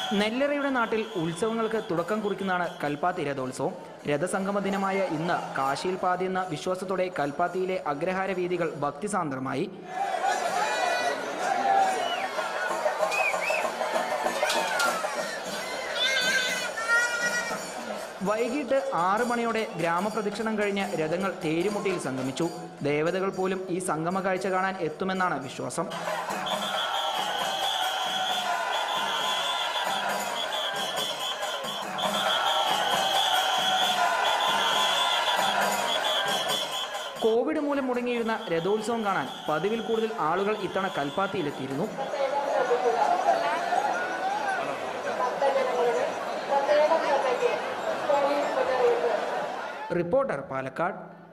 നെല്ലറയുടെ നാട്ടിൽ ഉത്സവങ്ങൾക്ക് തുടക്കം കുറിക്കുന്നതാണ് കൽപ്പാത്തി രഥോത്സവം രഥസംഗമ ദിനമായ ഇന്ന് കാശിയിൽ പാതിയെന്ന വിശ്വാസത്തോടെ കൽപ്പാത്തിയിലെ അഗ്രഹാര വീതികൾ ഭക്തിസാന്ദ്രമായി വൈകിട്ട് ആറ് മണിയോടെ ഗ്രാമപ്രദക്ഷിണം കഴിഞ്ഞ് രഥങ്ങൾ തേരുമുട്ടിയിൽ സംഗമിച്ചു ദേവതകൾ പോലും ഈ സംഗമ കാഴ്ച കാണാൻ എത്തുമെന്നാണ് വിശ്വാസം കോവിഡ് മൂലം മുടങ്ങിയിരുന്ന രഥോത്സവം കാണാൻ പതിവിൽ കൂടുതൽ ആളുകൾ ഇത്തവണ കൽപ്പാത്തിയിലെത്തിയിരുന്നു റിപ്പോർട്ടർ പാലക്കാട്